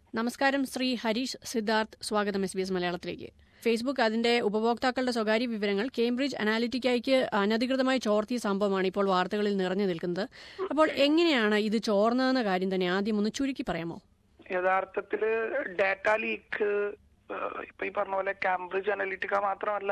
നമസ്കാരം ശ്രീ ഹരീഷ് സിദ്ധാർത്ഥ് സ്വാഗതം S B S മലയാളത്തിലേക്ക് ഫേസ്ബുക്ക് അതിന്റെ ഉപഭോക്താക്കളുടെ സ്വകാര്യ വിവരങ്ങൾ കേംബ്രിഡ്ജ് അനാലിറ്റിക്കയ്ക്ക് അനധികൃതമായി ചോർത്തിയ സംഭവമാണ് ഇപ്പോൾ വാർത്തകളിൽ നിറഞ്ഞു നിൽക്കുന്നത് അപ്പോൾ എങ്ങനെയാണ് ഇത് ചോർന്നതെന്ന കാര്യം തന്നെ ആദ്യം ഒന്ന് ചുരുക്കി പറയാമോ യഥാർത്ഥത്തില് ഡാറ്റ ലീക്ക് ഇപ്പൊ ഈ പറഞ്ഞ പോലെ കാംബ്രിഡ്ജ് അനലിറ്റിക്ക മാത്രമല്ല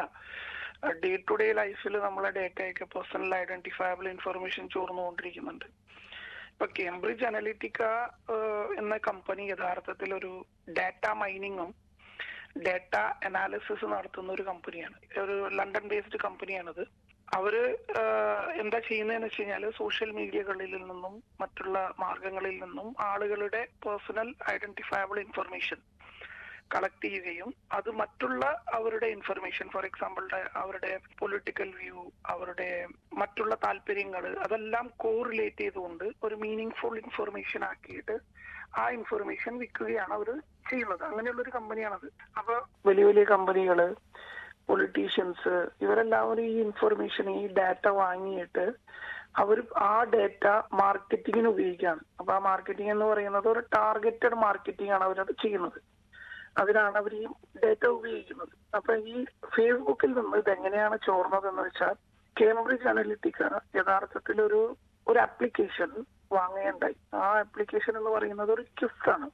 ഡേ ടു ഡേ ലൈഫിൽ നമ്മളെ ഡേറ്റയൊക്കെ പേഴ്സണൽ ഐഡന്റിഫയബിൾ ഇൻഫർമേഷൻ ചോർന്നുകൊണ്ടിരിക്കുന്നുണ്ട് ഇപ്പൊ കേംബ്രിഡ്ജ് അനലിറ്റിക്ക എന്ന കമ്പനി യഥാർത്ഥത്തിൽ ഒരു ഡാറ്റ മൈനിങ്ങും ഡാറ്റ അനാലിസിസ് നടത്തുന്ന ഒരു കമ്പനിയാണ് ഒരു ലണ്ടൻ ബേസ്ഡ് കമ്പനിയാണിത് അവര് എന്താ ചെയ്യുന്നതെന്ന് വെച്ച് കഴിഞ്ഞാല് സോഷ്യൽ മീഡിയകളിൽ നിന്നും മറ്റുള്ള മാർഗങ്ങളിൽ നിന്നും ആളുകളുടെ പേഴ്സണൽ ഐഡന്റിഫയബിൾ ഇൻഫർമേഷൻ കളക്ട് ചെയ്യുകയും അത് മറ്റുള്ള അവരുടെ ഇൻഫർമേഷൻ ഫോർ എക്സാമ്പിൾ അവരുടെ പൊളിറ്റിക്കൽ വ്യൂ അവരുടെ മറ്റുള്ള താല്പര്യങ്ങൾ അതെല്ലാം കോറിലേറ്റ് ചെയ്തുകൊണ്ട് ഒരു മീനിങ് ഫുൾ ഇൻഫർമേഷൻ ആക്കിയിട്ട് ആ ഇൻഫർമേഷൻ വിൽക്കുകയാണ് അവർ ചെയ്യുന്നത് അങ്ങനെയുള്ള ഒരു കമ്പനിയാണത് അപ്പൊ വലിയ വലിയ കമ്പനികള് പൊളിറ്റീഷ്യൻസ് ഇവരെല്ലാവരും ഈ ഇൻഫർമേഷൻ ഈ ഡാറ്റ വാങ്ങിയിട്ട് അവർ ആ ഡാറ്റ മാർക്കറ്റിങ്ങിന് ഉപയോഗിക്കുകയാണ് അപ്പൊ ആ മാർക്കറ്റിംഗ് എന്ന് പറയുന്നത് ഒരു ടാർഗറ്റഡ് മാർക്കറ്റിംഗ് ആണ് അവരത് ചെയ്യുന്നത് അതിനാണ് അവർ ഈ ഡാറ്റ ഉപയോഗിക്കുന്നത് അപ്പൊ ഈ ഫേസ്ബുക്കിൽ നിന്ന് ഇത് എങ്ങനെയാണ് ചോർന്നത് എന്ന് വെച്ചാൽ കേംബ്രിഡ്ജ് അനലിറ്റിക്ക യഥാർത്ഥത്തിൽ ഒരു ഒരു ആപ്ലിക്കേഷൻ വാങ്ങുകയുണ്ടായി ആ ആപ്ലിക്കേഷൻ എന്ന് പറയുന്നത് ഒരു ക്യുസ് ആണ്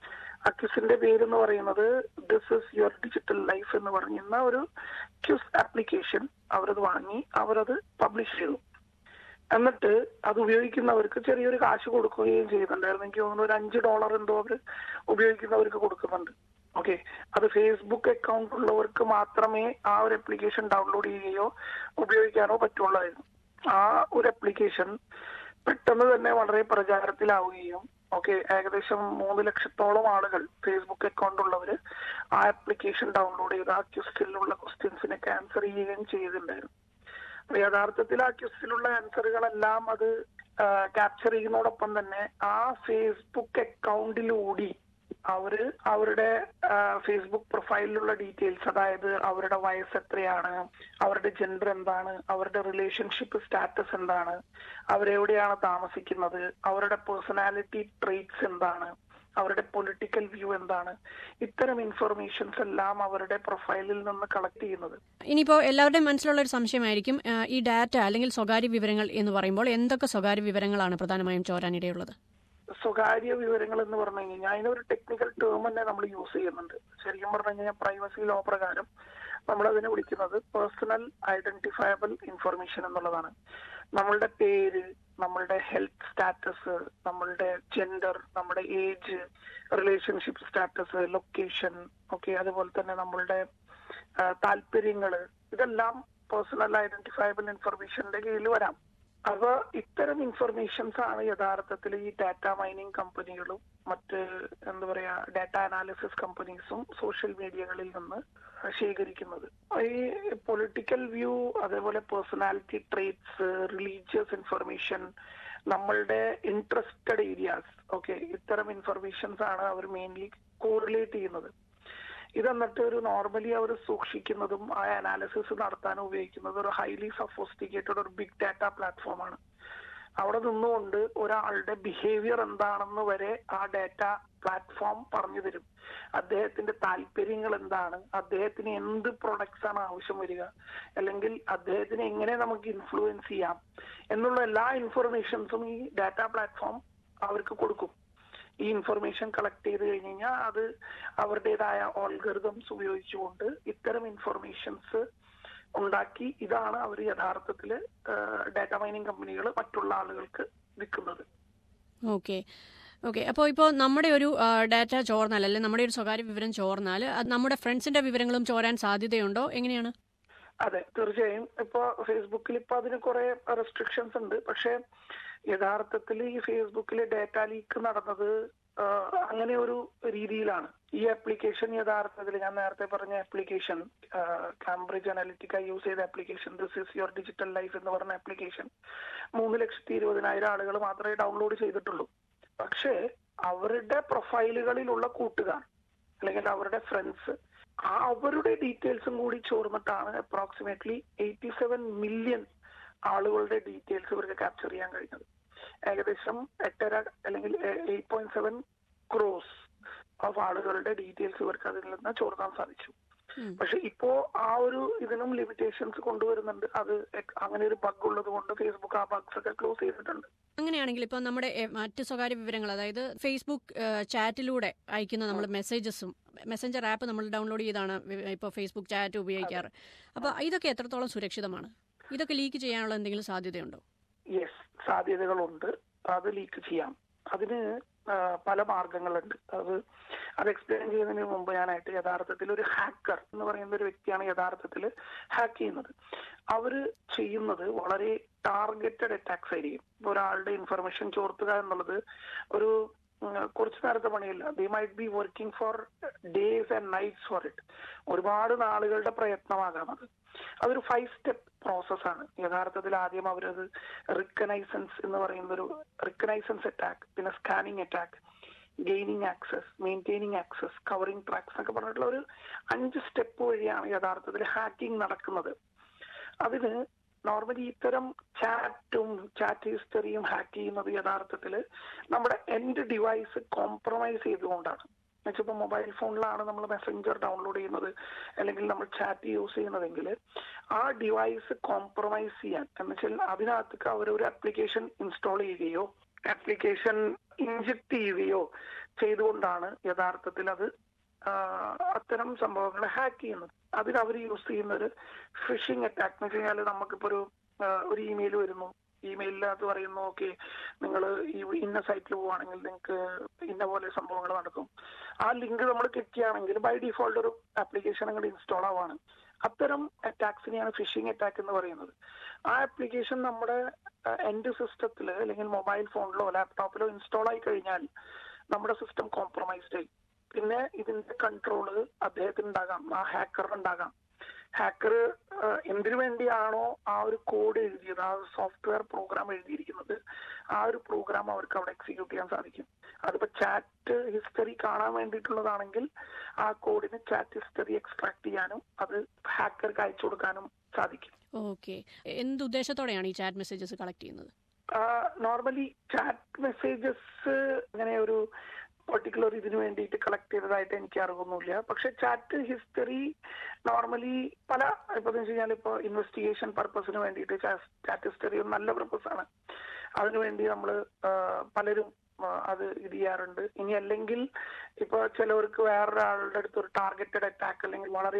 ആ ക്യുസിന്റെ പേര് എന്ന് പറയുന്നത് this is your digital life എന്ന് പറയുന്ന ഒരു ക്യുസ് ആപ്ലിക്കേഷൻ അവരത് വാങ്ങി അവരത് പബ്ലിഷ് ചെയ്തു എന്നിട്ട് അത് ഉപയോഗിക്കുന്നവർക്ക് ചെറിയൊരു കാശ് കൊടുക്കുകയും ചെയ്യുന്നുണ്ടായിരുന്നു എനിക്ക് തോന്നുന്നു ഒരു അഞ്ച് ഡോളർ എന്തോ അവർ ഉപയോഗിക്കുന്നവർക്ക് കൊടുക്കുന്നുണ്ട് ഓക്കെ അത് ഫേസ്ബുക്ക് അക്കൗണ്ട് ഉള്ളവർക്ക് മാത്രമേ ആ ഒരു ആപ്ലിക്കേഷൻ ഡൗൺലോഡ് ചെയ്യുകയോ ഉപയോഗിക്കാനോ പറ്റുള്ളായിരുന്നു ആ ഒരു ആപ്ലിക്കേഷൻ പെട്ടെന്ന് തന്നെ വളരെ പ്രചാരത്തിലാവുകയും ഓക്കെ ഏകദേശം മൂന്ന് ലക്ഷത്തോളം ആളുകൾ ഫേസ്ബുക്ക് അക്കൗണ്ട് ഉള്ളവര് ആ ആപ്ലിക്കേഷൻ ഡൗൺലോഡ് ചെയ്ത് ആ ക്വസ്റ്റിലുള്ള ക്വസ്റ്റ്യൻസിനൊക്കെ ആൻസർ ചെയ്യുകയും ചെയ്തിട്ടുണ്ടായിരുന്നു അപ്പൊ യഥാർത്ഥത്തിൽ ആ ക്വസ്റ്റിലുള്ള ആൻസറുകളെല്ലാം അത് ക്യാപ്ചർ ചെയ്യുന്നതോടൊപ്പം തന്നെ ആ ഫേസ്ബുക്ക് അക്കൗണ്ടിലൂടി അവര് അവരുടെ ഫേസ്ബുക്ക് പ്രൊഫൈലിലുള്ള ഡീറ്റെയിൽസ് അതായത് അവരുടെ വയസ്സ് എത്രയാണ് അവരുടെ ജെൻഡർ എന്താണ് അവരുടെ റിലേഷൻഷിപ്പ് സ്റ്റാറ്റസ് എന്താണ് അവരെവിടെയാണ് താമസിക്കുന്നത് അവരുടെ പേഴ്സണാലിറ്റി ട്രേറ്റ്സ് എന്താണ് അവരുടെ പൊളിറ്റിക്കൽ വ്യൂ എന്താണ് ഇത്തരം ഇൻഫർമേഷൻസ് എല്ലാം അവരുടെ പ്രൊഫൈലിൽ നിന്ന് കളക്ട് ചെയ്യുന്നത് ഇനിയിപ്പോൾ എല്ലാവരുടെയും മനസ്സിലുള്ള ഒരു സംശയമായിരിക്കും ഈ ഡാറ്റ അല്ലെങ്കിൽ സ്വകാര്യ വിവരങ്ങൾ എന്ന് പറയുമ്പോൾ എന്തൊക്കെ സ്വകാര്യ വിവരങ്ങളാണ് പ്രധാനമായും ചോരാനിടയുള്ളത് സ്വകാര്യ വിവരങ്ങൾ എന്ന് പറഞ്ഞു കഴിഞ്ഞാൽ അതിനൊരു ടെക്നിക്കൽ ടേം തന്നെ നമ്മൾ യൂസ് ചെയ്യുന്നുണ്ട് ശരിക്കും പറഞ്ഞു കഴിഞ്ഞാൽ പ്രൈവസി ലോ പ്രകാരം നമ്മൾ അതിനെ വിളിക്കുന്നത് പേഴ്സണൽ ഐഡന്റിഫയബിൾ ഇൻഫർമേഷൻ എന്നുള്ളതാണ് നമ്മളുടെ പേര് നമ്മളുടെ ഹെൽത്ത് സ്റ്റാറ്റസ് നമ്മളുടെ ജെൻഡർ നമ്മുടെ age relationship status location okay അതുപോലെ തന്നെ നമ്മളുടെ താല്പര്യങ്ങള് ഇതെല്ലാം പേഴ്സണൽ ഐഡന്റിഫയബിൾ ഇൻഫർമേഷന്റെ കീഴിൽ വരാം അപ്പൊ ഇത്തരം ഇൻഫർമേഷൻസ് ആണ് യഥാർത്ഥത്തിൽ ഈ ഡാറ്റ മൈനിങ് കമ്പനികളും മറ്റ് എന്താ പറയാ ഡാറ്റ അനാലിസിസ് കമ്പനീസും സോഷ്യൽ മീഡിയകളിൽ നിന്ന് ശേഖരിക്കുന്നത് ഈ പൊളിറ്റിക്കൽ വ്യൂ അതേപോലെ പേഴ്സണാലിറ്റി ട്രേറ്റ്സ് റിലീജിയസ് ഇൻഫർമേഷൻ നമ്മളുടെ ഇൻട്രസ്റ്റഡ് ഏരിയാസ് ഓക്കെ ഇത്തരം ഇൻഫർമേഷൻസ് ആണ് അവർ മെയിൻലി കോറിലേറ്റ് ചെയ്യുന്നത് ഇതെന്നിട്ട് ഒരു നോർമലി അവർ സൂക്ഷിക്കുന്നതും ആ അനാലിസിസ് നടത്താൻ ഉപയോഗിക്കുന്നത് ഒരു ഹൈലി സഫോസ്റ്റിക്കേറ്റഡ് ഒരു ബിഗ് ഡാറ്റ പ്ലാറ്റ്ഫോമാണ് അവിടെ നിന്നുകൊണ്ട് ഒരാളുടെ ബിഹേവിയർ എന്താണെന്ന് വരെ ആ ഡാറ്റ പ്ലാറ്റ്ഫോം പറഞ്ഞു തരും അദ്ദേഹത്തിന്റെ താല്പര്യങ്ങൾ എന്താണ് അദ്ദേഹത്തിന് എന്ത് പ്രൊഡക്ട്സ് ആണ് ആവശ്യം വരിക അല്ലെങ്കിൽ അദ്ദേഹത്തിന് എങ്ങനെ നമുക്ക് ഇൻഫ്ലുവൻസ് ചെയ്യാം എന്നുള്ള എല്ലാ ഇൻഫർമേഷൻസും ഈ ഡാറ്റ പ്ലാറ്റ്ഫോം അവർക്ക് കൊടുക്കും ഈ ഇൻഫർമേഷൻ കളക്ട് ചെയ്ത് കഴിഞ്ഞ് കഴിഞ്ഞാൽ അത് അവരുടേതായ ഓൾഗറിതംസ് ഉപയോഗിച്ചുകൊണ്ട് ഇത്തരം ഇൻഫർമേഷൻസ് ഉണ്ടാക്കി ഇതാണ് അവർ യഥാർത്ഥത്തിൽ ഡാറ്റ മൈനിങ് കമ്പനികൾ മറ്റുള്ള ആളുകൾക്ക് വിൽക്കുന്നത് ഓക്കെ ഓക്കെ അപ്പോൾ ഇപ്പോൾ നമ്മുടെ ഒരു ഡാറ്റ ചോർന്നാൽ അല്ലെങ്കിൽ നമ്മുടെ ഒരു സ്വകാര്യ വിവരം ചോർന്നാൽ അത് നമ്മുടെ ഫ്രണ്ട്സിന്റെ വിവരങ്ങളും ചോരാൻ സാധ്യതയുണ്ടോ എങ്ങനെയാണ് അതെ തീർച്ചയായും ഇപ്പൊ ഫേസ്ബുക്കിൽ ഇപ്പൊ അതിന് കുറെ റെസ്ട്രിക്ഷൻസ് ഉണ്ട് പക്ഷെ യഥാർത്ഥത്തിൽ ഈ ഫേസ്ബുക്കിൽ ഡാറ്റ ലീക്ക് നടന്നത് അങ്ങനെ ഒരു രീതിയിലാണ് ഈ ആപ്ലിക്കേഷൻ യഥാർത്ഥത്തിൽ ഞാൻ നേരത്തെ പറഞ്ഞ ആപ്ലിക്കേഷൻ കാംബ്രിഡ്ജ് അനാലിറ്റിക്ക യൂസ് ചെയ്ത application this is your digital life എന്ന് പറഞ്ഞ ആപ്ലിക്കേഷൻ മൂന്ന് ലക്ഷത്തി ഇരുപതിനായിരം ആളുകൾ മാത്രമേ ഡൗൺലോഡ് ചെയ്തിട്ടുള്ളൂ പക്ഷേ അവരുടെ പ്രൊഫൈലുകളിലുള്ള കൂട്ടുകാർ അല്ലെങ്കിൽ അവരുടെ ഫ്രണ്ട്സ് അവരുടെ ഡീറ്റെയിൽസും കൂടി ചോർന്നിട്ടാണ് അപ്രോക്സിമേറ്റ്ലി എയ്റ്റി സെവൻ മില്യൺ ആളുകളുടെ ഡീറ്റെയിൽസ് ഇവർക്ക് ക്യാപ്ചർ ചെയ്യാൻ കഴിഞ്ഞത് ഏകദേശം എട്ടര അല്ലെങ്കിൽ eight point seven crores of ആളുകളുടെ ഡീറ്റെയിൽസ് ഇവർക്ക് അതിൽ നിന്ന് ചോർത്താൻ സാധിച്ചു ഉം. പക്ഷെ ഇപ്പോ ആ ഒരു ഇതിനും ലിമിറ്റേഷൻസ് കൊണ്ടുവരുന്നുണ്ട് അത് എക്- അങ്ങനെ ഒരു ബഗ് ഉള്ളത് കൊണ്ട് ഫേസ്ബുക്ക് ആ ബഗ്സ് ഒക്കെ ക്ലോസ് ചെയ്തിട്ടുണ്ട് അങ്ങനെയാണെങ്കിൽ ഇപ്പോൾ നമ്മുടെ എ, മറ്റ് സ്വകാര്യ വിവരങ്ങൾ അതായത് ഫേസ്ബുക്ക് ഏ, ചാറ്റിലൂടെ അയക്കുന്ന നമ്മൾ മെസ്സേജസും മെസ്സഞ്ചർ ആപ്പ് നമ്മൾ ഡൗൺലോഡ് ചെയ്താണ് ഇപ്പോൾ ഫേസ്ബുക്ക് ചാറ്റ് ഉപയോഗിക്കാറ് അപ്പോൾ ഇതൊക്കെ എത്രത്തോളം സുരക്ഷിതമാണ് ഇതൊക്കെ ലീക്ക് ചെയ്യാനുള്ള എന്തെങ്കിലും സാധ്യതയുണ്ടോ യെസ് സാധ്യതകളുണ്ട് അത് ലീക്ക് ചെയ്യാം അതിന് ആ, പല മാർഗങ്ങളുണ്ട് അത് അത് എക്സ്പ്ലെയിൻ ചെയ്യുന്നതിന് മുമ്പ് ഞാനായിട്ട് യഥാർത്ഥത്തിൽ ഒരു ഹാക്കർ എന്ന് പറയുന്ന ഒരു വ്യക്തിയാണ് യഥാർത്ഥത്തിൽ ഹാക്ക് ചെയ്യുന്നത് അവര് ചെയ്യുന്നത് വളരെ ടാർഗറ്റഡ് അറ്റാക്സ് ആയിരിക്കും ഇപ്പൊ ഒരാളുടെ ഇൻഫർമേഷൻ ചോർത്തുക എന്നുള്ളത് ഒരു ഉം, കുറച്ച് നേരത്തെ പണിയല്ല they might be working for days and nights for it ഒരുപാട് നാളുകളുടെ പ്രയത്നമാകാം അത് അതൊരു ഫൈവ് സ്റ്റെപ്പ് പ്രോസസ്സാണ് യഥാർത്ഥത്തിൽ ആദ്യം അവരത് റിക്കനൈസൻസ് എന്ന് പറയുന്ന ഒരു റിക്കനൈസൻസ് അറ്റാക്ക് പിന്നെ scanning attack gaining access maintaining access covering tracks എന്നൊക്കെ പറഞ്ഞിട്ടുള്ള ഒരു അഞ്ച് സ്റ്റെപ്പ് വഴിയാണ് യഥാർത്ഥത്തിൽ ഹാക്കിംഗ് നടക്കുന്നത് അതിന് നോർമലി ഇത്തരം ചാറ്റും ചാറ്റ് ഹിസ്റ്ററിയും ഹാക്ക് ചെയ്യുന്നത് യഥാർത്ഥത്തിൽ നമ്മുടെ എൻഡ് ഡിവൈസ് കോംപ്രമൈസ് ചെയ്തുകൊണ്ടാണ് എന്നുവെച്ചപ്പോൾ മൊബൈൽ ഫോണിലാണ് നമ്മൾ മെസ്സഞ്ചർ ഡൗൺലോഡ് ചെയ്യുന്നത് അല്ലെങ്കിൽ നമ്മൾ ചാറ്റ് യൂസ് ചെയ്യുന്നതെങ്കിൽ ആ ഡിവൈസ് കോംപ്രമൈസ് ചെയ്യാൻ എന്ന് വെച്ചാൽ അതിനകത്തേക്ക് അവർ ഒരു ആപ്ലിക്കേഷൻ ഇൻസ്റ്റാൾ ചെയ്യുകയോ ആപ്ലിക്കേഷൻ ഇൻജക്ട് ചെയ്യുകയോ ചെയ്തുകൊണ്ടാണ് യഥാർത്ഥത്തിൽ അത് ആ, അത്തരം സംഭവങ്ങളെ ഹാക്ക് ചെയ്യുന്നത് അതിന് അവർ യൂസ് ചെയ്യുന്ന ഒരു ഫിഷിംഗ് അറ്റാക്ക് എന്ന് വെച്ച് കഴിഞ്ഞാൽ നമുക്കിപ്പോ ഒരു ആ, ഒരു ഇമെയിൽ വരുന്നു ഇമെയിലിനകത്ത് പറയുന്നു ഓക്കെ നിങ്ങൾ ഈ ഇന്ന സൈറ്റിൽ പോവുകയാണെങ്കിൽ നിങ്ങൾക്ക് ഇന്ന പോലെ സംഭവങ്ങൾ നടക്കും ആ ലിങ്ക് നമ്മൾ ക്ലിക്ക് ചെയ്യുകയാണെങ്കിൽ ബൈ ഡിഫോൾട്ട് ഒരു ആപ്ലിക്കേഷൻ അങ്ങോട്ട് ഇൻസ്റ്റാൾ ആവാണ് അത്തരം അറ്റാക്സിനെയാണ് ഫിഷിംഗ് അറ്റാക്ക് എന്ന് പറയുന്നത് ആ ആപ്ലിക്കേഷൻ നമ്മുടെ എൻഡ് സിസ്റ്റത്തിൽ അല്ലെങ്കിൽ മൊബൈൽ ഫോണിലോ ലാപ്ടോപ്പിലോ ഇൻസ്റ്റാൾ ആയി കഴിഞ്ഞാൽ നമ്മുടെ സിസ്റ്റം കോംപ്രമൈസ്ഡ് ആയി പിന്നെ ഇതിന്റെ കൺട്രോള് അദ്ദേഹത്തിന് ഉണ്ടാകാം ആ ഹാക്കറിന് ഉണ്ടാകാം ഹാക്കർ എന്തിനു വേണ്ടിയാണോ ആ ഒരു കോഡ് എഴുതിയത് ആ ഒരു സോഫ്റ്റ്വെയർ പ്രോഗ്രാം എഴുതിയിരിക്കുന്നത് ആ ഒരു പ്രോഗ്രാം അവർക്ക് അവിടെ എക്സിക്യൂട്ട് ചെയ്യാൻ സാധിക്കും അതിപ്പോ ചാറ്റ് ഹിസ്റ്ററി കാണാൻ വേണ്ടിയിട്ടുള്ളതാണെങ്കിൽ ആ കോഡിന് ചാറ്റ് ഹിസ്റ്ററി എക്സ്ട്രാക്ട് ചെയ്യാനും അത് ഹാക്കർക്ക് അയച്ചു കൊടുക്കാനും സാധിക്കും ഓക്കെ എന്ത് ഉദ്ദേശത്തോടെയാണ് ഈ ചാറ്റ് മെസ്സേജസ് കളക്ട് ചെയ്യുന്നത് നോർമലി ചാറ്റ് മെസ്സേജസ് അങ്ങനെ ഒരു പെർട്ടിക്കുലർ ഇതിനു വേണ്ടിയിട്ട് കളക്ട് ചെയ്തതായിട്ട് എനിക്ക് അറിവൊന്നുമില്ല പക്ഷെ ചാറ്റ് ഹിസ്റ്ററി നോർമലി പല ഇപ്പൊ എന്ന് വെച്ച് കഴിഞ്ഞാൽ ഇപ്പൊ ഇൻവെസ്റ്റിഗേഷൻ പർപ്പസിന് വേണ്ടിയിട്ട് ചാറ്റ് ഹിസ്റ്ററി ഒരു നല്ല പർപ്പസ് ആണ് അതിനുവേണ്ടി നമ്മൾ പലരും ആ, അത് ഇത് ചെയ്യാറുണ്ട് ഇനി അല്ലെങ്കിൽ ഇപ്പൊ ചിലവർക്ക് വേറൊരാളുടെ അടുത്ത് ഒരു ടാർഗറ്റഡ് അറ്റാക്ക് അല്ലെങ്കിൽ വളരെ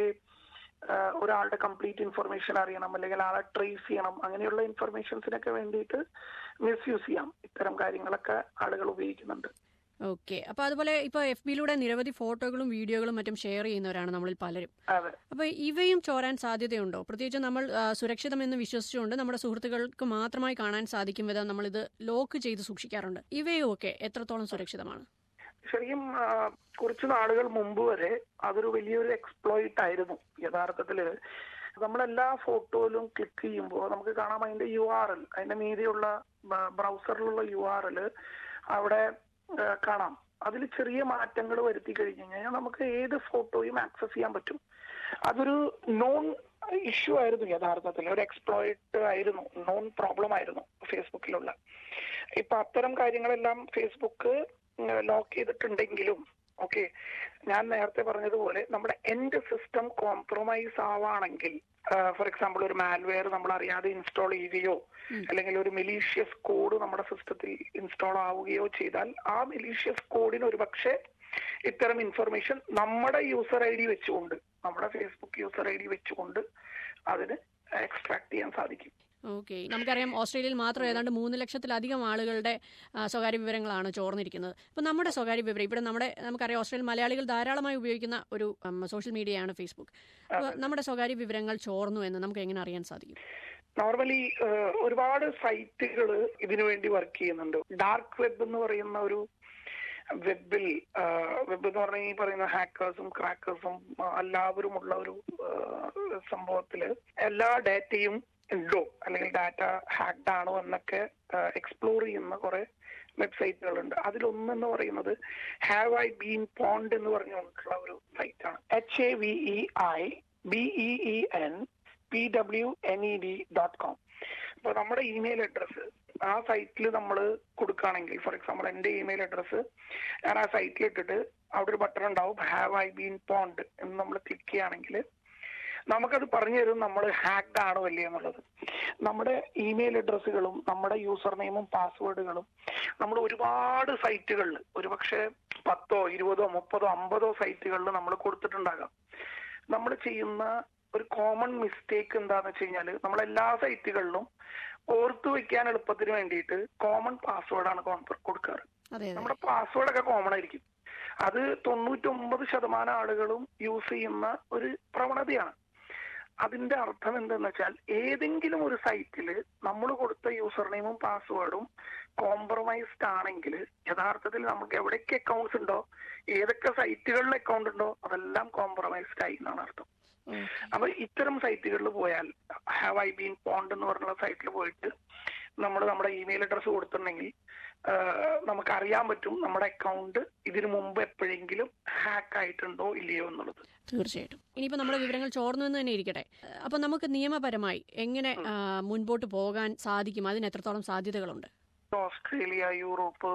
ആ, ഒരാളുടെ കംപ്ലീറ്റ് ഇൻഫർമേഷൻ അറിയണം അല്ലെങ്കിൽ ആളെ ട്രേസ് ചെയ്യണം അങ്ങനെയുള്ള ഇൻഫർമേഷൻസിനൊക്കെ വേണ്ടിയിട്ട് മിസ്യൂസ് ചെയ്യാം ഇത്തരം കാര്യങ്ങളൊക്കെ ആളുകൾ ഉപയോഗിക്കുന്നുണ്ട് ഓക്കെ അപ്പോൾ അതുപോലെ ഇപ്പോൾ എഫ് ബിയിലൂടെ നിരവധി ഫോട്ടോകളും വീഡിയോകളും മറ്റും ഷെയർ ചെയ്യുന്നവരാണ് നമ്മളിൽ പലരും അതെ അപ്പോൾ ഇവയും ചോരാൻ സാധ്യതയുണ്ടോ പ്രത്യേകിച്ച് നമ്മൾ ആ, സുരക്ഷിതമെന്ന് വിശ്വസിച്ചുകൊണ്ട് നമ്മുടെ സുഹൃത്തുക്കൾക്ക് മാത്രമായി കാണാൻ സാധിക്കും വിധം നമ്മളിത് ലോക്ക് ചെയ്ത് സൂക്ഷിക്കാറുണ്ട് ഇവയും ഒക്കെ എത്രത്തോളം സുരക്ഷിതമാണ് ശരിക്കും ആ, കുറച്ച് നാളുകൾ മുമ്പ് വരെ അതൊരു വലിയൊരു എക്സ്പ്ലോയിറ്റ് ആയിരുന്നു യഥാർത്ഥത്തില് നമ്മളെല്ലാ ഫോട്ടോയിലും ക്ലിക്ക് ചെയ്യുമ്പോൾ നമുക്ക് കാണാം അതിന്റെ യു ആർ എൽ അതിന്റെ മീതിയുള്ള ബ്രൗസറിലുള്ള യു ആർ എൽ അവിടെ ആ, കാണാം അതിൽ ചെറിയ മാറ്റങ്ങൾ വരുത്തി കഴിഞ്ഞു കഴിഞ്ഞാൽ നമുക്ക് ഏത് ഫോട്ടോയും ആക്സസ് ചെയ്യാൻ പറ്റും അതൊരു നോൺ ഇഷ്യൂ ആയിരുന്നു യഥാർത്ഥത്തിൽ ഒരു എക്സ്പ്ലോയിറ്റ് ആയിരുന്നു നോൺ പ്രോബ്ലം ആയിരുന്നു ഫേസ്ബുക്കിലുള്ള ഇപ്പൊ അത്തരം കാര്യങ്ങളെല്ലാം ഫേസ്ബുക്ക് ലോക്ക് ചെയ്തിട്ടുണ്ടെങ്കിലും ഓക്കെ ഞാൻ നേരത്തെ പറഞ്ഞതുപോലെ നമ്മുടെ എൻഡ് സിസ്റ്റം കോംപ്രമൈസ് ആവാണെങ്കിൽ ഫോർ എക്സാമ്പിൾ ഒരു മാൽവെയർ നമ്മൾ അറിയാതെ ഇൻസ്റ്റാൾ ചെയ്യുകയോ അല്ലെങ്കിൽ ഒരു മെലീഷ്യസ് കോഡ് നമ്മുടെ സിസ്റ്റത്തിൽ ഇൻസ്റ്റാൾ ആവുകയോ ചെയ്താൽ ആ മെലീഷ്യസ് കോഡിന് ഒരു പക്ഷേ ഇത്തരം ഇൻഫർമേഷൻ നമ്മുടെ യൂസർ ഐ ഡി വെച്ചുകൊണ്ട് നമ്മുടെ ഫേസ്ബുക്ക് യൂസർ ഐ ഡി വെച്ചുകൊണ്ട് അതിന് എക്സ്ട്രാക്ട് ചെയ്യാൻ സാധിക്കും ഓക്കെ നമുക്കറിയാം ഓസ്ട്രേലിയയിൽ മാത്രം ഏതാണ്ട് മൂന്ന് ലക്ഷത്തിലധികം ആളുകളുടെ ആ, സ്വകാര്യ വിവരങ്ങളാണ് ചോർന്നിരിക്കുന്നത് അപ്പോൾ നമ്മുടെ സ്വകാര്യ വിവരം ഇവിടെ നമ്മുടെ നമുക്കറിയാം ഓസ്ട്രേലിയൻ മലയാളികൾ ധാരാളമായി ഉപയോഗിക്കുന്ന ഒരു ഉം, സോഷ്യൽ മീഡിയയാണ് ഫേസ്ബുക്ക് അപ്പോൾ നമ്മുടെ സ്വകാര്യ വിവരങ്ങൾ ചോർന്നു എന്ന് നമുക്ക് എങ്ങനെ അറിയാൻ സാധിക്കും നോർമലി ഒരുപാട് സൈറ്റുകൾ ഇതിനു വേണ്ടി വർക്ക് ചെയ്യുന്നുണ്ട് ഡാർക്ക് വെബ് എന്ന് പറയുന്ന ഒരു വെബിൽ വെബ് എന്ന് പറഞ്ഞാൽ ഈ പറയുന്ന ഹാക്കേഴ്സും ക്രാക്കേഴ്സും എല്ലാവരും ഉള്ള ഒരു ആ, സംഭവത്തില് എല്ലാ ഡാറ്റയും ഉണ്ടോ അല്ലെങ്കിൽ ഡാറ്റ ഹാക്ഡ് ആണോ എന്നൊക്കെ എക്സ്പ്ലോർ ചെയ്യുന്ന കുറെ വെബ്സൈറ്റുകളുണ്ട് അതിലൊന്നെന്ന് പറയുന്നത് ഹാവ് ഐ ബീൻ പോണ്ട് എന്ന് പറഞ്ഞുകൊണ്ടുള്ള ഒരു സൈറ്റാണ് H A V E I B E E N P W N E D dot com അപ്പൊ നമ്മുടെ ഇമെയിൽ അഡ്രസ്സ് ആ സൈറ്റിൽ നമ്മൾ കൊടുക്കുകയാണെങ്കിൽ ഫോർ എക്സാമ്പിൾ എന്റെ ഇമെയിൽ അഡ്രസ്സ് ഞാൻ ആ സൈറ്റിൽ ഇട്ടിട്ട് അവിടെ ഒരു ബട്ടൺ ഉണ്ടാവും ഹാവ് ഐ ബീൻ പോണ്ട് എന്ന് നമ്മൾ ക്ലിക്ക് ചെയ്യുകയാണെങ്കിൽ നമുക്കത് പറഞ്ഞു തരും നമ്മൾ ഹാക്ഡ് ആണോ അല്ലേ എന്നുള്ളത് നമ്മുടെ ഇമെയിൽ അഡ്രസ്സുകളും നമ്മുടെ യൂസർ നെയിമും പാസ്വേഡുകളും നമ്മൾ ഒരുപാട് സൈറ്റുകളിൽ ഒരുപക്ഷെ പത്തോ ഇരുപതോ മുപ്പതോ അമ്പതോ സൈറ്റുകളിൽ നമ്മൾ കൊടുത്തിട്ടുണ്ടാകാം നമ്മൾ ചെയ്യുന്ന ഒരു കോമൺ മിസ്റ്റേക്ക് എന്താന്ന് വെച്ച് കഴിഞ്ഞാൽ നമ്മൾ എല്ലാ സൈറ്റുകളിലും ഓർത്തു വെക്കാൻ എളുപ്പത്തിന് വേണ്ടിയിട്ട് കോമൺ പാസ്വേഡാണ് കൊടുക്കാറ് അതെ അതെ നമ്മുടെ പാസ്വേഡ് ഒക്കെ കോമൺ ആയിരിക്കും അത് തൊണ്ണൂറ്റൊമ്പത് ശതമാനം ആളുകളും യൂസ് ചെയ്യുന്ന ഒരു പ്രവണതയാണ് അതിന്റെ അർത്ഥം എന്തെന്ന് വെച്ചാൽ ഏതെങ്കിലും ഒരു സൈറ്റിൽ നമ്മൾ കൊടുത്ത യൂസർ നെയിമും പാസ്വേഡും കോംപ്രമൈസ്ഡ് ആണെങ്കിൽ യഥാർത്ഥത്തിൽ നമുക്ക് എവിടേക്ക് അക്കൗണ്ട്സ് ഉണ്ടോ ഏതൊക്കെ സൈറ്റുകളിൽ അക്കൗണ്ട് ഉണ്ടോ അതെല്ലാം കോംപ്രമൈസ്ഡ് ആയി എന്നാണ് അർത്ഥം ഓക്കെ അപ്പൊ ഇത്തരം സൈറ്റുകളിൽ പോയാൽ ഹാവ് ഐ ബീൻ പോണ്ട് എന്ന് പറഞ്ഞുള്ള സൈറ്റിൽ പോയിട്ട് നമ്മൾ നമ്മുടെ ഇമെയിൽ അഡ്രസ്സ് കൊടുത്തിട്ടുണ്ടെങ്കിൽ നമുക്ക് അറിയാൻ പറ്റും നമ്മുടെ അക്കൗണ്ട് ഇതിനു മുമ്പ് എപ്പോഴെങ്കിലും ഹാക്ക് ആയിട്ടുണ്ടോ ഇല്ലയോ എന്നുള്ളത് തീർച്ചയായിട്ടും ഇനിയിപ്പോൾ നമ്മുടെ വിവരങ്ങൾ ചോർന്നു എന്ന് തന്നെ ഇരിക്കട്ടെ അപ്പോൾ നമുക്ക് നിയമപരമായി എങ്ങനെ ആ, മുൻപോട്ട് പോകാൻ സാധിക്കും അതിന് എത്രത്തോളം സാധ്യതകളുണ്ട് ഓസ്ട്രേലിയ യൂറോപ്പ്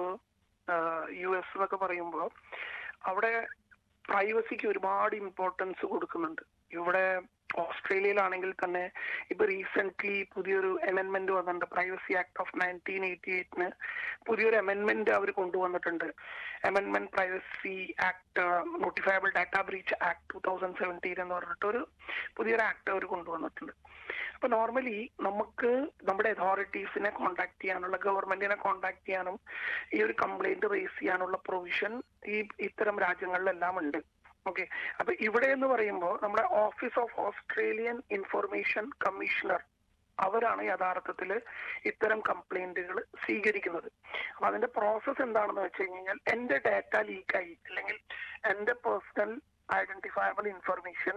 യു എസ് എന്നൊക്കെ പറയുമ്പോൾ അവിടെ പ്രൈവസിക്ക് ഒരുപാട് ഇമ്പോർട്ടൻസ് കൊടുക്കുന്നുണ്ട് ഇവിടെ ഓസ്ട്രേലിയയിലാണെങ്കിൽ തന്നെ ഇപ്പൊ റീസെന്റ് പുതിയൊരു അമെന്റ്മെന്റ് വന്നിട്ടുണ്ട് privacy act of nineteen eighty എയ്റ്റിന് പുതിയൊരു അമെന്റ്മെന്റ് അവർ കൊണ്ടുവന്നിട്ടുണ്ട് amendment privacy act നോട്ടിഫയബിൾ data breach act two thousand seventeen എന്ന് പറഞ്ഞിട്ട് ഒരു പുതിയൊരു ആക്ട് അവർ കൊണ്ടുവന്നിട്ടുണ്ട് അപ്പൊ നോർമലി നമുക്ക് നമ്മുടെ അതോറിറ്റീസിനെ കോണ്ടാക്ട് ചെയ്യാനുള്ള ഗവൺമെന്റിനെ കോണ്ടാക്ട് ചെയ്യാനും ഈ ഒരു കംപ്ലൈന്റ് റേസ് ചെയ്യാനുള്ള പ്രൊവിഷൻ ഈ ഇത്തരം രാജ്യങ്ങളിലെല്ലാം ഉണ്ട് ഓക്കെ അപ്പൊ ഇവിടെ എന്ന് പറയുമ്പോൾ നമ്മുടെ office of Australian information commissioner അവരാണ് യഥാർത്ഥത്തിൽ ഇത്തരം കംപ്ലൈന്റുകൾ സ്വീകരിക്കുന്നത് അപ്പൊ അതിന്റെ പ്രോസസ് എന്താണെന്ന് വെച്ച് കഴിഞ്ഞാൽ എന്റെ ഡാറ്റ ലീക്കായി അല്ലെങ്കിൽ എന്റെ പേഴ്സണൽ ഐഡന്റിഫയബിൾ ഇൻഫർമേഷൻ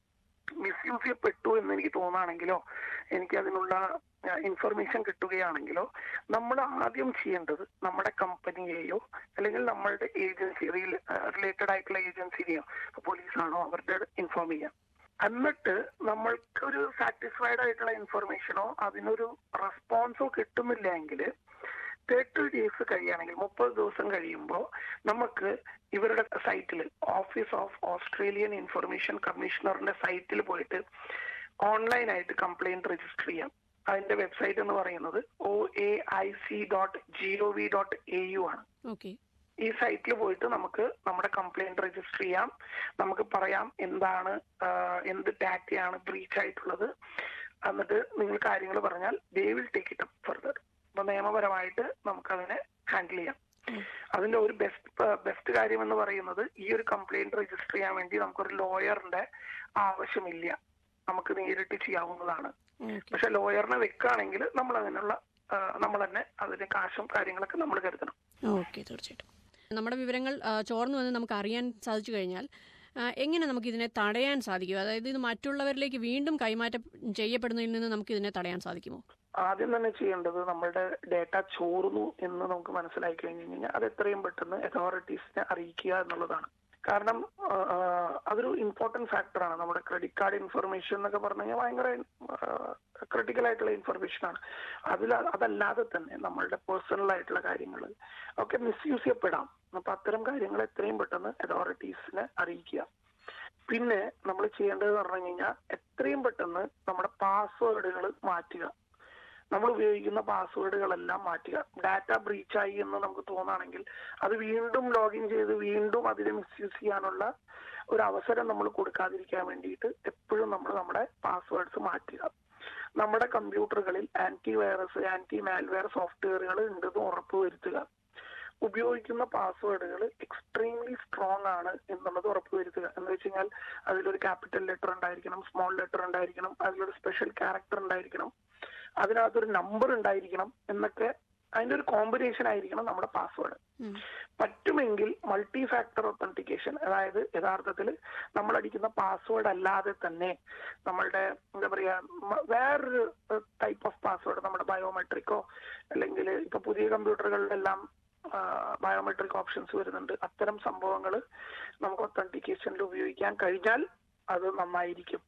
മിസ്യൂസ് ചെയ്യപ്പെട്ടു എന്ന് എനിക്ക് തോന്നുകയാണെങ്കിലോ എനിക്ക് അതിനുള്ള ഇൻഫർമേഷൻ കിട്ടുകയാണെങ്കിലോ നമ്മൾ ആദ്യം ചെയ്യേണ്ടത് നമ്മുടെ കമ്പനിയെയോ അല്ലെങ്കിൽ നമ്മളുടെ ഏജൻസി റിലേറ്റഡ് ആയിട്ടുള്ള ഏജൻസിനെയോ പോലീസാണോ അവരുടെ ഇൻഫോം ചെയ്യാം എന്നിട്ട് നമ്മൾക്കൊരു സാറ്റിസ്ഫൈഡ് ആയിട്ടുള്ള ഇൻഫർമേഷനോ അതിനൊരു റെസ്പോൺസോ കിട്ടുന്നില്ല എങ്കിൽ തേർട്ടി ഡേയ്സ് കഴിയുകയാണെങ്കിൽ മുപ്പത് ദിവസം കഴിയുമ്പോൾ നമുക്ക് ഇവരുടെ സൈറ്റിൽ ഓഫീസ് ഓഫ് ഓസ്ട്രേലിയൻ ഇൻഫർമേഷൻ കമ്മീഷണറിന്റെ സൈറ്റിൽ പോയിട്ട് ഓൺലൈനായിട്ട് കംപ്ലൈന്റ് രജിസ്റ്റർ ചെയ്യാം അതിന്റെ വെബ്സൈറ്റ് എന്ന് പറയുന്നത് O A I C dot G O V dot A U ആണ് ഓക്കെ ഈ സൈറ്റിൽ പോയിട്ട് നമുക്ക് നമ്മുടെ കംപ്ലൈന്റ് രജിസ്റ്റർ ചെയ്യാം നമുക്ക് പറയാം എന്താണ് ആഹ്, എന്ത് ഡാറ്റയാണ് ബ്രീച്ച് ആയിട്ടുള്ളത് എന്നിട്ട് നിങ്ങൾ കാര്യങ്ങൾ പറഞ്ഞാൽ they will take it up further അപ്പൊ നിയമപരമായിട്ട് നമുക്കതിനെ ഹാൻഡിൽ ചെയ്യാം ഉം. അതിന്റെ ഒരു ബെസ്റ്റ് ബെസ്റ്റ് കാര്യം എന്ന് പറയുന്നത് ഈ ഒരു കംപ്ലൈന്റ് രജിസ്റ്റർ ചെയ്യാൻ വേണ്ടി നമുക്കൊരു ലോയറിന്റെ ആവശ്യമില്ല നമുക്ക് നേരിട്ട് ചെയ്യാവുന്നതാണ് ഓക്കെ പക്ഷെ ലോയറിനെ വെക്കുകയാണെങ്കിൽ നമ്മൾ അതിനുള്ള ആഹ്, നമ്മൾ തന്നെ അതിന്റെ കാശും കാര്യങ്ങളൊക്കെ നമ്മൾ കരുതണം ഓക്കെ തീർച്ചയായിട്ടും നമ്മുടെ വിവരങ്ങൾ ആ, ചോർന്നു എന്ന് നമുക്ക് അറിയാൻ സാധിച്ചു കഴിഞ്ഞാൽ ആ, എങ്ങനെ നമുക്ക് ഇതിനെ തടയാൻ സാധിക്കും അതായത് ഇത് മറ്റുള്ളവരിലേക്ക് വീണ്ടും കൈമാറ്റം ചെയ്യപ്പെടുന്നതിൽ നിന്ന് നമുക്ക് ഇതിനെ തടയാൻ സാധിക്കുമോ ആദ്യം തന്നെ ചെയ്യേണ്ടത് നമ്മളുടെ ഡേറ്റ ചോർന്നു എന്ന് നമുക്ക് മനസ്സിലാക്കി കഴിഞ്ഞു കഴിഞ്ഞാൽ അത് എത്രയും പെട്ടെന്ന് അതോറിറ്റീസിനെ അറിയിക്കുക എന്നുള്ളതാണ് കാരണം ആ, ആ, അതൊരു ഇമ്പോർട്ടന്റ് ഫാക്ടറാണ് നമ്മുടെ ക്രെഡിറ്റ് കാർഡ് ഇൻഫർമേഷൻ എന്നൊക്കെ പറഞ്ഞു കഴിഞ്ഞാൽ ഭയങ്കര ക്രിട്ടിക്കൽ ആയിട്ടുള്ള ഇൻഫർമേഷൻ ആണ് അതിൽ അതല്ലാതെ തന്നെ നമ്മളുടെ പേഴ്സണൽ ആയിട്ടുള്ള കാര്യങ്ങൾ ഒക്കെ മിസ്യൂസ് ചെയ്യപ്പെടാം അപ്പൊ അത്തരം കാര്യങ്ങൾ എത്രയും പെട്ടെന്ന് അതോറിറ്റീസിനെ അറിയിക്കുക പിന്നെ നമ്മൾ ചെയ്യേണ്ടത് പറഞ്ഞു കഴിഞ്ഞാൽ എത്രയും പെട്ടെന്ന് നമ്മുടെ പാസ്വേഡുകൾ മാറ്റുക നമ്മൾ ഉപയോഗിക്കുന്ന പാസ്വേഡുകളെല്ലാം മാറ്റുക ഡാറ്റ ബ്രീച്ച് ആയി എന്ന് നമുക്ക് തോന്നുകയാണെങ്കിൽ അത് വീണ്ടും ലോഗിൻ ചെയ്ത് വീണ്ടും അതിനെ മിസ്യൂസ് ചെയ്യാനുള്ള ഒരു അവസരം നമ്മൾ കൊടുക്കാതിരിക്കാൻ വേണ്ടിയിട്ട് എപ്പോഴും നമ്മൾ നമ്മുടെ പാസ്വേഡ്സ് മാറ്റുക നമ്മുടെ കമ്പ്യൂട്ടറുകളിൽ ആന്റി വൈറസ് ആന്റി മാൽവെയർ സോഫ്റ്റ്വെയറുകൾ ഉണ്ടെന്ന് ഉറപ്പ് വരുത്തുക ഉപയോഗിക്കുന്ന പാസ്വേഡുകൾ എക്സ്ട്രീംലി സ്ട്രോങ് ആണ് എന്നുള്ളത് ഉറപ്പ് വരുത്തുക എന്ന് വെച്ച് കഴിഞ്ഞാൽ അതിലൊരു ക്യാപിറ്റൽ ലെറ്റർ ഉണ്ടായിരിക്കണം സ്മോൾ ലെറ്റർ ഉണ്ടായിരിക്കണം അതിലൊരു സ്പെഷ്യൽ ക്യാരക്ടർ ഉണ്ടായിരിക്കണം അതിനകത്തൊരു നമ്പർ ഉണ്ടായിരിക്കണം എന്നൊക്കെ അതിന്റെ ഒരു കോമ്പിനേഷൻ ആയിരിക്കണം നമ്മുടെ പാസ്വേഡ് ഉം. പറ്റുമെങ്കിൽ മൾട്ടി ഫാക്ടർ ഒത്തന്റിക്കേഷൻ അതായത് യഥാർത്ഥത്തിൽ നമ്മൾ അടിക്കുന്ന പാസ്വേഡ് അല്ലാതെ തന്നെ നമ്മളുടെ എന്താ പറയാ മ- വേറൊരു ടൈപ്പ് ഓഫ് പാസ്വേഡ് നമ്മുടെ ബയോമെട്രിക്കോ അല്ലെങ്കിൽ ഇപ്പൊ പുതിയ കമ്പ്യൂട്ടറുകളിലെല്ലാം ബയോമെട്രിക് ഓപ്ഷൻസ് വരുന്നുണ്ട് അത്തരം സംഭവങ്ങൾ നമുക്ക് ഒത്തന്റിക്കേഷനിൽ ഉപയോഗിക്കാൻ കഴിഞ്ഞാൽ അത് നന്നായിരിക്കും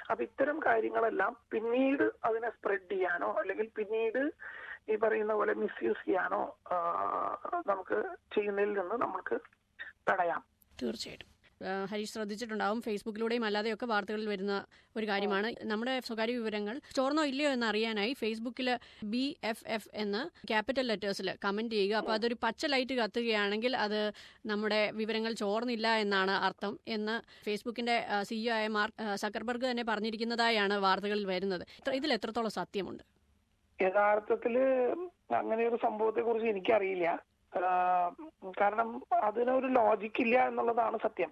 അപ്പൊ ഇത്തരം കാര്യങ്ങളെല്ലാം പിന്നീട് അതിനെ സ്പ്രെഡ് ചെയ്യാനോ അല്ലെങ്കിൽ പിന്നീട് ഈ പറയുന്ന പോലെ മിസ്യൂസ് ചെയ്യാനോ ആ, നമുക്ക് ചെയ്യുന്നതിൽ നിന്ന് നമുക്ക് തടയാം തീർച്ചയായിട്ടും ആ, ഹരീഷ് ശ്രദ്ധിച്ചിട്ടുണ്ടാവും ഫേസ്ബുക്കിലൂടെയും അല്ലാതെയൊക്കെ വാർത്തകളിൽ വരുന്ന ഒരു കാര്യമാണ് നമ്മുടെ സ്വകാര്യ വിവരങ്ങൾ ചോർന്നോ ഇല്ലയോ എന്ന് അറിയാനായി ഫേസ്ബുക്കിൽ ബി എഫ് എഫ് എന്ന് ക്യാപിറ്റൽ ലെറ്റേഴ്സിൽ കമന്റ് ചെയ്യുക അപ്പോൾ അതൊരു പച്ച ലൈറ്റ് കത്തുകയാണെങ്കിൽ അത് നമ്മുടെ വിവരങ്ങൾ ചോർന്നില്ല എന്നാണ് അർത്ഥം എന്ന് ഫേസ്ബുക്കിന്റെ സിഇഒ ആയ മാർക്ക് ആ, സക്കർബർഗ് തന്നെ പറഞ്ഞിരിക്കുന്നതായാണ് വാർത്തകളിൽ വരുന്നത് ഇത്ര- ഇതിൽ എത്രത്തോളം സത്യമുണ്ട് യഥാർത്ഥത്തില് അങ്ങനെ ഒരു സംഭവത്തെ കുറിച്ച് എനിക്കറിയില്ല ആ, കാരണം അതിനൊരു ലോജിക്ക് ഇല്ല എന്നുള്ളതാണ് സത്യം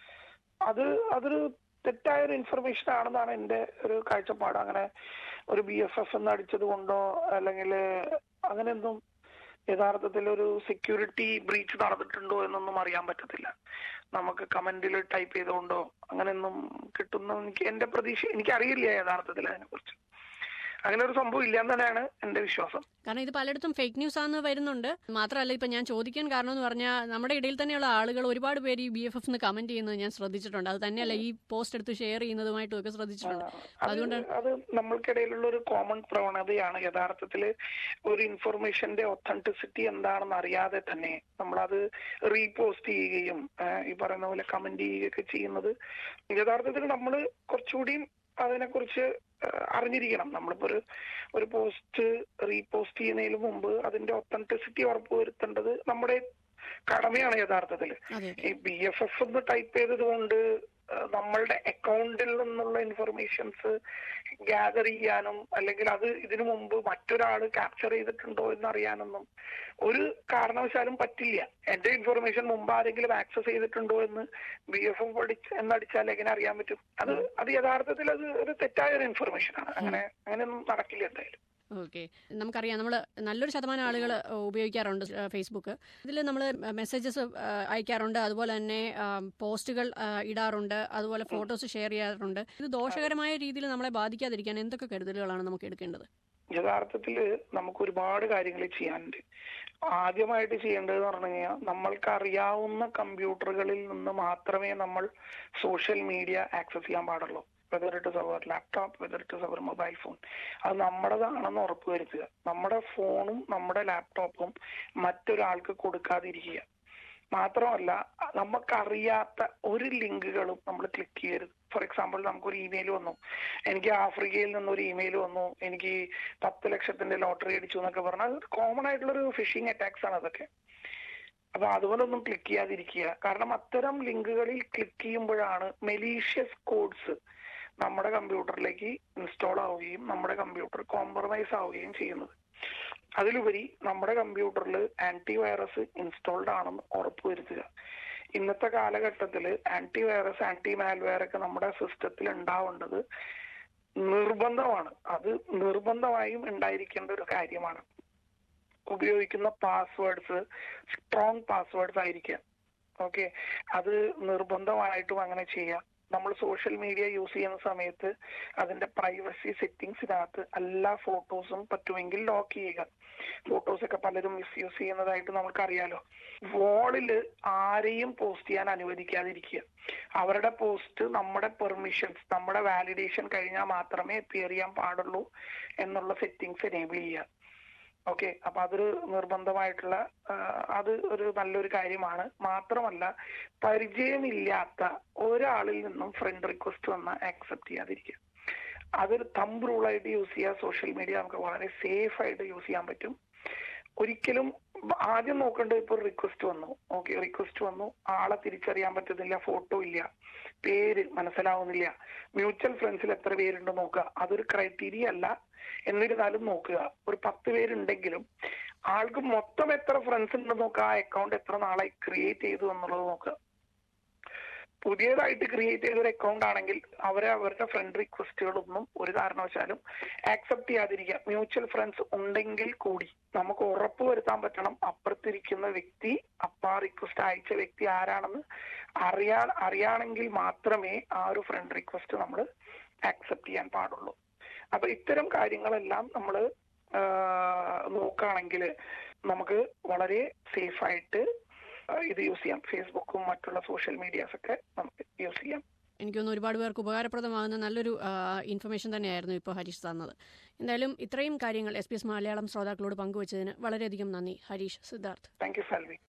അത് അതൊരു തെറ്റായ ഒരു ഇൻഫർമേഷൻ ആണെന്നാണ് എന്റെ ഒരു കാഴ്ചപ്പാട് അങ്ങനെ ഒരു ബി എഫ് എഫ് എന്ന് അടിച്ചത് കൊണ്ടോ അല്ലെങ്കിൽ അങ്ങനെയൊന്നും യഥാർത്ഥത്തിൽ ഒരു സെക്യൂരിറ്റി ബ്രീച്ച് നടന്നിട്ടുണ്ടോ എന്നൊന്നും അറിയാൻ പറ്റത്തില്ല നമുക്ക് കമന്റിൽ ടൈപ്പ് ചെയ്തുകൊണ്ടോ അങ്ങനെയൊന്നും കിട്ടുന്ന എനിക്ക് എന്റെ പ്രതീക്ഷ എനിക്കറിയില്ല യഥാർത്ഥത്തിൽ അതിനെ കുറിച്ച് അങ്ങനെ ഒരു സംഭവം ഇല്ല എന്ന് തന്നെയാണ് എന്റെ വിശ്വാസം കാരണം ഇത് പലയിടത്തും ഫേക്ക് ന്യൂസ് ആണെന്ന് വരുന്നുണ്ട് മാത്രമല്ല ഇപ്പൊ ഞാൻ ചോദിക്കാൻ കാരണം എന്ന് പറഞ്ഞാൽ നമ്മുടെ ഇടയിൽ തന്നെയുള്ള ആളുകൾ ഒരുപാട് പേര് ഈ ബി എഫ് എഫ് കമന്റ് ചെയ്യുന്നത് ഞാൻ ശ്രദ്ധിച്ചിട്ടുണ്ട് അത് തന്നെയല്ല ഈ പോസ്റ്റ് എടുത്ത് ഷെയർ ചെയ്യുന്നതുമായിട്ടും ഒക്കെ ശ്രദ്ധിച്ചിട്ടുണ്ട് അത് അതുകൊണ്ട് അത് നമ്മൾക്കിടയിലുള്ള ഒരു കോമൺ പ്രവണതയാണ് യഥാർത്ഥത്തിൽ ഒരു ഇൻഫർമേഷന്റെ ഒത്തന്റിസിറ്റി എന്താണെന്ന് അറിയാതെ തന്നെ നമ്മളത് റീപോസ്റ്റ് ചെയ്യുകയും ആ, ഈ പറയുന്ന പോലെ കമന്റ് ചെയ്യുകയൊക്കെ ചെയ്യുന്നത് യഥാർത്ഥത്തിൽ നമ്മൾ കുറച്ചുകൂടി അതിനെക്കുറിച്ച് ആ, അറിഞ്ഞിരിക്കണം നമ്മളിപ്പോ ഒരു ഒരു പോസ്റ്റ് റീപോസ്റ്റ് ചെയ്യുന്നതിന് മുമ്പ് അതിന്റെ ഒത്തന്റിസിറ്റി ഉറപ്പുവരുത്തേണ്ടത് നമ്മുടെ കടമയാണ് യഥാർത്ഥത്തിൽ അതെ ഈ ബി എഫ് എഫ് എന്ന് ടൈപ്പ് ചെയ്തത് കൊണ്ട് ആ, നമ്മളുടെ അക്കൗണ്ടിൽ നിന്നുള്ള ഇൻഫർമേഷൻസ് ഗ്യാദർ ചെയ്യാനും അല്ലെങ്കിൽ അത് ഇതിനു മുമ്പ് മറ്റൊരാൾ ക്യാപ്ചർ ചെയ്തിട്ടുണ്ടോ എന്ന് അറിയാനൊന്നും ഒരു കാരണവശാലും പറ്റില്ല എന്റെ ഇൻഫർമേഷൻ മുമ്പ് ആരെങ്കിലും ആക്സസ് ചെയ്തിട്ടുണ്ടോ എന്ന് ബി എഫ് എഫ് പഠിച്ച് എന്നടിച്ചാൽ എങ്ങനെ അറിയാൻ പറ്റും അത് അത് യഥാർത്ഥത്തിൽ അത് ഒരു തെറ്റായ ഒരു ഇൻഫർമേഷൻ ആണ് അങ്ങനെ അങ്ങനെയൊന്നും നടക്കില്ല എന്തായാലും ഓക്കെ നമുക്കറിയാം നമ്മൾ നല്ലൊരു ശതമാനം ആളുകൾ ഉപയോഗിക്കാറുണ്ട് ആ, ഫേസ്ബുക്ക് ഇതിൽ നമ്മൾ മെസ്സേജസ് അയക്കാറുണ്ട് അതുപോലെ തന്നെ ആ, പോസ്റ്റുകൾ ആ, ഇടാറുണ്ട് അതുപോലെ ഫോട്ടോസ് ഷെയർ ചെയ്യാറുണ്ട് ഇത് ദോഷകരമായ രീതിയിൽ നമ്മളെ ബാധിക്കാതിരിക്കാൻ എന്തൊക്കെ കരുതലുകളാണ് നമുക്ക് എടുക്കേണ്ടത് യഥാർത്ഥത്തിൽ നമുക്ക് ഒരുപാട് കാര്യങ്ങൾ ചെയ്യാനുണ്ട് ആദ്യമായിട്ട് ചെയ്യേണ്ടതെന്ന് പറഞ്ഞു കഴിഞ്ഞാൽ നമ്മൾക്ക് അറിയാവുന്ന കമ്പ്യൂട്ടറുകളിൽ നിന്ന് മാത്രമേ നമ്മൾ സോഷ്യൽ മീഡിയ ആക്സസ് ചെയ്യാൻ പാടുള്ളൂ whether it is our laptop whether it is our mobile phone അത് നമ്മുടേതാണെന്ന് ഉറപ്പുവരുത്തുക നമ്മുടെ ഫോണും നമ്മുടെ ലാപ്ടോപ്പും മറ്റൊരാൾക്ക് കൊടുക്കാതിരിക്കുക മാത്രമല്ല നമുക്കറിയാത്ത ഒരു ലിങ്കുകളും നമ്മൾ ക്ലിക്ക് ചെയ്യരുത് ഫോർ എക്സാമ്പിൾ നമുക്കൊരു ഇമെയിൽ വന്നു എനിക്ക് ആഫ്രിക്കയിൽ നിന്നൊരു ഇമെയിൽ വന്നു എനിക്ക് പത്ത് ലക്ഷത്തിന്റെ ലോട്ടറി അടിച്ചു എന്നൊക്കെ പറഞ്ഞാൽ കോമൺ ആയിട്ടുള്ള ഒരു ഫിഷിംഗ് അറ്റാക്സ് ആണ് അതൊക്കെ അപ്പൊ അതുപോലൊന്നും ക്ലിക്ക് ചെയ്യാതിരിക്കുക കാരണം അത്തരം ലിങ്കുകളിൽ ക്ലിക്ക് ചെയ്യുമ്പോഴാണ് മെലീഷ്യസ് കോഡ്സ് നമ്മുടെ കമ്പ്യൂട്ടറിലേക്ക് ഇൻസ്റ്റാൾ ആവുകയും നമ്മുടെ കമ്പ്യൂട്ടർ കോംപ്രമൈസ് ആവുകയും ചെയ്യുന്നത് അതിലുപരി നമ്മുടെ കമ്പ്യൂട്ടറിൽ ആന്റിവൈറസ് ഇൻസ്റ്റാൾഡ് ആണെന്ന് ഉറപ്പുവരുത്തുക ഇന്നത്തെ കാലഘട്ടത്തിൽ ആന്റിവൈറസ് ആന്റി മാൽവെയർ ഒക്കെ നമ്മുടെ സിസ്റ്റത്തിൽ ഉണ്ടാവേണ്ടത് നിർബന്ധമാണ് അത് നിർബന്ധമായും ഉണ്ടായിരിക്കേണ്ട ഒരു കാര്യമാണ് ഉപയോഗിക്കുന്ന പാസ്വേഡ്സ് സ്ട്രോങ് പാസ്വേഡ്സ് ആയിരിക്കാം ഓക്കെ അത് നിർബന്ധമായിട്ടും അങ്ങനെ ചെയ്യാം നമ്മൾ സോഷ്യൽ മീഡിയ യൂസ് ചെയ്യുന്ന സമയത്ത് അതിന്റെ പ്രൈവസി സെറ്റിംഗ്സിനകത്ത് എല്ലാ ഫോട്ടോസും പറ്റുമെങ്കിൽ ലോക്ക് ചെയ്യുക ഫോട്ടോസ് ഒക്കെ പലരും മിസ്യൂസ് ചെയ്യുന്നതായിട്ട് നമുക്കറിയാലോ വാളില് ആരെയും പോസ്റ്റ് ചെയ്യാൻ അനുവദിക്കാതിരിക്കുക അവരുടെ പോസ്റ്റ് നമ്മുടെ പെർമിഷൻസ് നമ്മുടെ വാലിഡേഷൻ കഴിഞ്ഞാൽ മാത്രമേ അപ്പിയർ ചെയ്യാൻ പാടുള്ളൂ എന്നുള്ള സെറ്റിംഗ്സ് എനേബിൾ ചെയ്യുക ഓക്കെ അപ്പൊ അതൊരു നിർബന്ധമായിട്ടുള്ള ആ, അത് ഒരു നല്ലൊരു കാര്യമാണ് മാത്രമല്ല പരിചയമില്ലാത്ത ഒരാളിൽ നിന്നും ഫ്രണ്ട് റിക്വസ്റ്റ് വന്നാൽ ആക്സെപ്റ്റ് ചെയ്യാതിരിക്കുക അതൊരു തമ്പ് റൂളായിട്ട് യൂസ് ചെയ്യുക സോഷ്യൽ മീഡിയ നമുക്ക് വളരെ സേഫ് ആയിട്ട് യൂസ് ചെയ്യാൻ പറ്റും ഒരിക്കലും ആദ്യം നോക്കേണ്ടത് ഇപ്പൊ റിക്വസ്റ്റ് വന്നു ഓക്കെ റിക്വസ്റ്റ് വന്നു ആളെ തിരിച്ചറിയാൻ പറ്റുന്നില്ല ഫോട്ടോ ഇല്ല പേര് മനസ്സിലാവുന്നില്ല മ്യൂച്വൽ ഫ്രണ്ട്സിൽ എത്ര പേരുണ്ട് നോക്കുക അതൊരു ക്രൈറ്റീരിയ അല്ല എന്നിരുന്നാലും നോക്കുക ഒരു പത്ത് പേരുണ്ടെങ്കിലും ആൾക്ക് മൊത്തം എത്ര ഫ്രണ്ട്സ് ഉണ്ടെന്ന് നോക്കുക ആ അക്കൗണ്ട് എത്ര നാളായി ക്രിയേറ്റ് ചെയ്തു എന്നുള്ളത് നോക്കുക പുതിയതായിട്ട് ക്രിയേറ്റ് ചെയ്ത ഒരു അക്കൗണ്ട് ആണെങ്കിൽ അവരെ അവരുടെ ഫ്രണ്ട് റിക്വസ്റ്റുകളൊന്നും ഒരു കാരണവശാലും ആക്സെപ്റ്റ് ചെയ്യാതിരിക്കുക മ്യൂച്വൽ ഫ്രണ്ട്സ് ഉണ്ടെങ്കിൽ കൂടി നമുക്ക് ഉറപ്പ് വരുത്താൻ പറ്റണം അപ്പുറത്തിരിക്കുന്ന വ്യക്തി അപ്പ ആ റിക്വസ്റ്റ് അയച്ച വ്യക്തി ആരാണെന്ന് അറിയാ അറിയാണെങ്കിൽ മാത്രമേ ആ ഒരു ഫ്രണ്ട് റിക്വസ്റ്റ് നമ്മൾ ആക്സെപ്റ്റ് ചെയ്യാൻ പാടുള്ളൂ അപ്പൊ ഇത്തരം കാര്യങ്ങളെല്ലാം നമ്മൾ നോക്കുകയാണെങ്കിൽ നമുക്ക് വളരെ സേഫ് ആയിട്ട് ആ, ഇത് യൂസ് ചെയ്യാം ഫേസ്ബുക്കും മറ്റുള്ള സോഷ്യൽ മീഡിയാസ് ഒക്കെ നമുക്ക് യൂസ് ചെയ്യാം എനിക്ക് തോന്നുന്നു ഒരുപാട് പേർക്ക് ഉപകാരപ്രദമാകുന്ന നല്ലൊരു ഇൻഫർമേഷൻ തന്നെയായിരുന്നു ഇപ്പോൾ ഹരീഷ് തന്നത് എന്തായാലും ഇത്രയും കാര്യങ്ങൾ എസ് പി എസ് മലയാളം ശ്രോതാക്കളോട് പങ്കുവച്ചതിന് വളരെയധികം നന്ദി ഹരീഷ് സിദ്ധാർത്ഥ് താങ്ക് യു സാൽവി